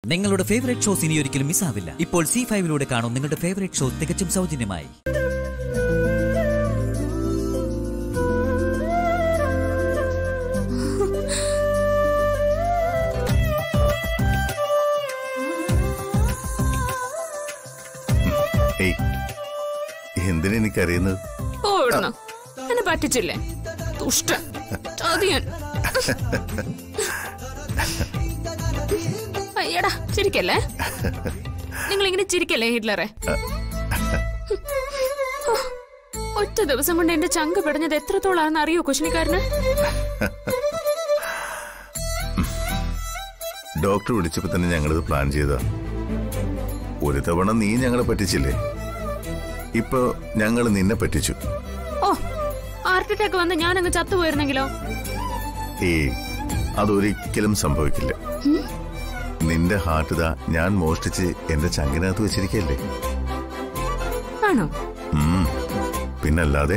നിങ്ങളുടെ favourite shows ഇനി ഒരിക്കലും മിസ്സാവില്ല ഇപ്പോൾ സി ഫൈവിലൂടെ കാണും നിങ്ങളുടെ ഫേവറേറ്റ് ഷോ തികച്ചും സൗജന്യമായി ഏയ് എന്തിനാ എനിക്കറിയുന്നത് ഓ ഇവിടുന്ന് എന്നെ പറ്റിച്ചില്ലേ ദുഷ്ട ചതിയൻ അയ്യടാ ചിരിക്കല്ലേ നിങ്ങൾ ഇങ്ങനെ ചിരിക്കല്ലേ ഹിറ്റ്ലറെ ഓ, ഒറ്റ ദിവസം കൊണ്ട് എന്റെ ചങ്ക് പിടഞ്ഞത് എത്രത്തോളാണെന്ന് അറിയോ കുശിനിക്കാരന് ഡോക്ടർ വിളിച്ചപ്പോ തന്നെ ഞങ്ങളിത് പ്ലാൻ ചെയ്താ ഒരു തവണ നീ ഞങ്ങളെ പറ്റിച്ചില്ലേ ഇപ്പൊ ഞങ്ങൾ നിന്നെ പറ്റിച്ചു ഓ ഹാർട്ട് അറ്റാക്ക് വന്ന് ഞാൻ അങ്ങ് ചത്തുപോയിരുന്നെങ്കിലോ ഏയ് അതൊരിക്കലും സംഭവിക്കില്ല നിന്റെ ഹാർട്ട് ഇതാ ഞാൻ മോഷ്ടിച്ച് എന്റെ ചങ്കിനകത്ത് വെച്ചിരിക്കല്ലേ ആണോ ഉം. പിന്നല്ലാതെ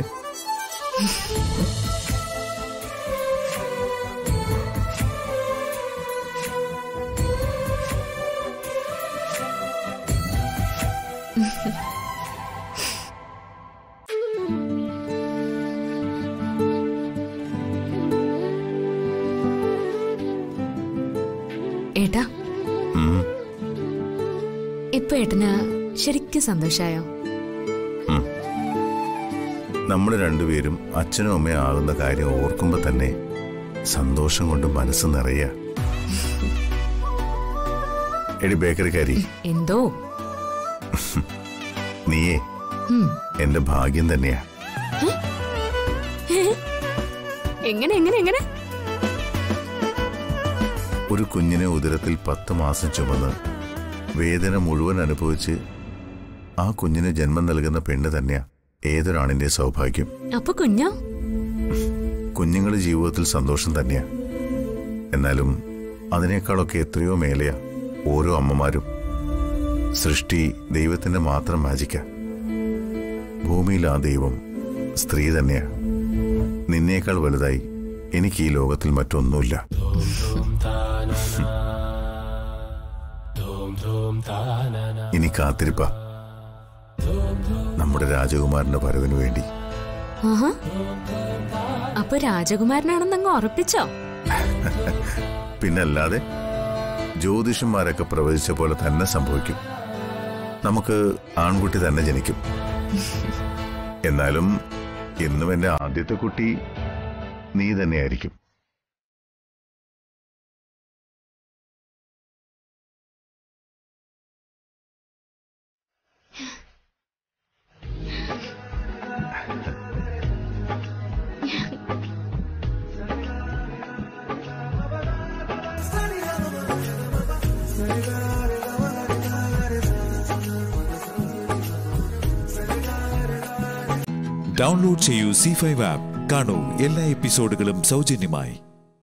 ഏട്ടാ ഉം. ഇപ്പൊ ഏട്ടന് ശരിക്കും സന്തോഷായോ നമ്മൾ രണ്ടുപേരും അച്ഛനും അമ്മയും ആകുന്ന കാര്യം ഓർക്കുമ്പോ തന്നെ സന്തോഷം കൊണ്ട് മനസ്സ് നിറയ എടി ബേക്കറിക്കാരി എന്തോ നീയേ ഉം. എന്റെ ഭാഗ്യം തന്നെയാ എങ്ങനെ എങ്ങനെ എങ്ങനെ ഒരു കുഞ്ഞിനെ ഉദരത്തിൽ പത്ത് മാസം ചുമന്ന് വേദന മുഴുവൻ അനുഭവിച്ച് ആ കുഞ്ഞിന് ജന്മം നൽകുന്ന പെണ്ണ് തന്നെയാ ഏതൊരാണിന്റെ സൗഭാഗ്യം അപ്പൊ കുഞ്ഞോ കുഞ്ഞുങ്ങളുടെ ജീവിതത്തിൽ സന്തോഷം തന്നെയാ എന്നാലും അതിനേക്കാളൊക്കെ എത്രയോ മേലെയാ ഓരോ അമ്മമാരും സൃഷ്ടി ദൈവത്തിന്റെ മാത്രം മാജിക്ക ഭൂമിയിൽ ആ ദൈവം സ്ത്രീ തന്നെയാ നിന്നേക്കാൾ വലുതായി എനിക്ക് ഈ ലോകത്തിൽ മറ്റൊന്നുമില്ല ഇനി കാത്തിരിപ്പ നമ്മുടെ രാജകുമാരന്റെ വരവിന് വേണ്ടി ആഹാ അപ്പൊ രാജകുമാരനാണെന്നങ്ങ് ഉറപ്പിച്ചോ പിന്നല്ലാതെ ജ്യോതിഷന്മാരൊക്കെ പ്രവചിച്ച പോലെ തന്നെ സംഭവിക്കും നമുക്ക് ആൺകുട്ടി തന്നെ ജനിക്കും എന്നാലും എന്നും എന്റെ ആദ്യത്തെ കുട്ടി നീ തന്നെയായിരിക്കും ഡൗൺലോഡ് ചെയ്യൂ സി ഫൈവ് ആപ്പ് കാണൂ എല്ലാ എപ്പിസോഡുകളും സൗജന്യമായി